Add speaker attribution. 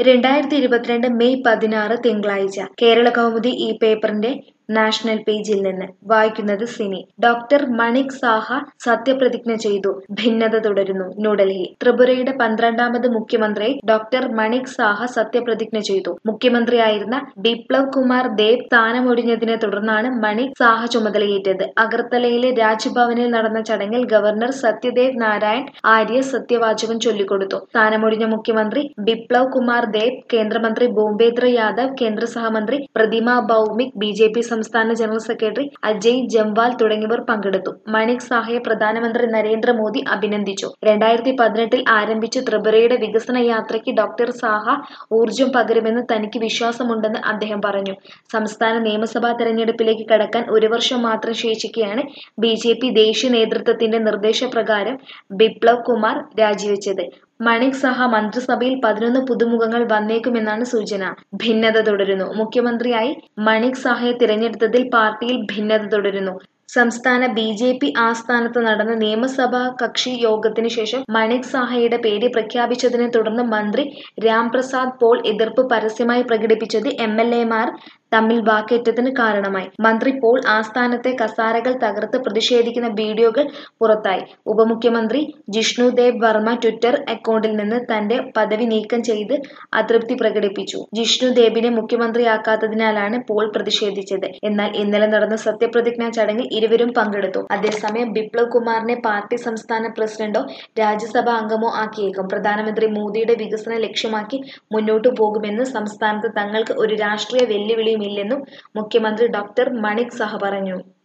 Speaker 1: രണ്ടായിരത്തി ഇരുപത്തിരണ്ട് മെയ് പതിനാറ് തിങ്കളാഴ്ച കേരള കൗമുദി ഈ പേപ്പറിന്റെ നാഷണൽ പേജിൽ നിന്ന് വായിക്കുന്നത് സിനി ഡോക്ടർ മണിക് സാഹ സത്യപ്രതിജ്ഞ ചെയ്തു ഭിന്നത തുടരുന്നു ന്യൂഡൽഹി ത്രിപുരയുടെ പന്ത്രണ്ടാമത് മുഖ്യമന്ത്രി ഡോക്ടർ മണിക് സാഹ സത്യപ്രതിജ്ഞ ചെയ്തു മുഖ്യമന്ത്രിയായിരുന്ന ബിപ്ലവ് കുമാർ ദേബ് സ്ഥാനമൊഴിഞ്ഞതിനെ തുടർന്നാണ് മണിക് സാഹ ചുമതലയേറ്റത് അഗർത്തലയിലെ രാജ്ഭവനിൽ നടന്ന ചടങ്ങിൽ ഗവർണർ സത്യദേവ് നാരായൺ ആര്യ സത്യവാചകം ചൊല്ലിക്കൊടുത്തു സ്ഥാനമൊഴിഞ്ഞ മുഖ്യമന്ത്രി ബിപ്ലവ് കുമാർ ദേബ് കേന്ദ്രമന്ത്രി ഭൂപേന്ദ്ര യാദവ് കേന്ദ്ര സഹമന്ത്രി Pratima Bhowmik B J P സംസ്ഥാന ജനറൽ സെക്രട്ടറി അജയ് ജംവാൽ തുടങ്ങിയവർ പങ്കെടുത്തു മണിക് സാഹയെ പ്രധാനമന്ത്രി നരേന്ദ്രമോദി അഭിനന്ദിച്ചു രണ്ടായിരത്തി പതിനെട്ടിൽ ആരംഭിച്ച ത്രിപുരയുടെ വികസന യാത്രയ്ക്ക് ഡോക്ടർ സാഹ ഊർജം പകരുമെന്ന് തനിക്ക് വിശ്വാസമുണ്ടെന്ന് അദ്ദേഹം പറഞ്ഞു സംസ്ഥാന നിയമസഭാ തെരഞ്ഞെടുപ്പിലേക്ക് കടക്കാൻ ഒരു വർഷം മാത്രം ശേഷിക്കെയാണ് ബി ജെ പി ദേശീയ നേതൃത്വത്തിന്റെ നിർദ്ദേശപ്രകാരം ബിപ്ലവ് കുമാർ രാജിവെച്ചത് മണിക് സഹ മന്ത്രിസഭയിൽ പതിനൊന്ന് പുതുമുഖങ്ങൾ വന്നേക്കുമെന്നാണ് സൂചന ഭിന്നത തുടരുന്നു മുഖ്യമന്ത്രിയായി മണിക് സാഹയെ തിരഞ്ഞെടുത്തതിൽ പാർട്ടിയിൽ ഭിന്നത തുടരുന്നു സംസ്ഥാന ബി ജെ പി ആസ്ഥാനത്ത് നടന്ന നിയമസഭാ കക്ഷി യോഗത്തിന് ശേഷം മണിക് സാഹയുടെ പേര് പ്രഖ്യാപിച്ചതിനെ തുടർന്ന് മന്ത്രി രാംപ്രസാദ് പോൾ എതിർപ്പ് പരസ്യമായി പ്രകടിപ്പിച്ചത് എം എൽ എമാർ തമ്മിൽ വാക്കേറ്റത്തിന് കാരണമായി മന്ത്രി പോൾ ആസ്ഥാനത്തെ കസാരകൾ തകർത്ത് പ്രതിഷേധിക്കുന്ന വീഡിയോകൾ പുറത്തായി ഉപമുഖ്യമന്ത്രി ജിഷ്ണു ദേബ് വർമ്മ ട്വിറ്റർ അക്കൗണ്ടിൽ നിന്ന് തന്റെ പദവി നീക്കം ചെയ്ത് അതൃപ്തി പ്രകടിപ്പിച്ചു ജിഷ്ണു ദേബിനെ മുഖ്യമന്ത്രിയാക്കാത്തതിനാലാണ് പോൾ പ്രതിഷേധിച്ചത് എന്നാൽ ഇന്നലെ നടന്ന സത്യപ്രതിജ്ഞാ ചടങ്ങിൽ ഇരുവരും പങ്കെടുത്തു അതേസമയം ബിപ്ലവ് കുമാറിനെ പാർട്ടി സംസ്ഥാന പ്രസിഡന്റോ രാജ്യസഭാ അംഗമോ ആക്കിയേക്കും പ്രധാനമന്ത്രി മോദിയുടെ വികസനം ലക്ഷ്യമാക്കി മുന്നോട്ടു പോകുമെന്ന് സംസ്ഥാനത്ത് തങ്ങൾക്ക് ഒരു രാഷ്ട്രീയ വെല്ലുവിളിയുമില്ലെന്നും മുഖ്യമന്ത്രി ഡോക്ടർ മണിക് സാഹ പറഞ്ഞു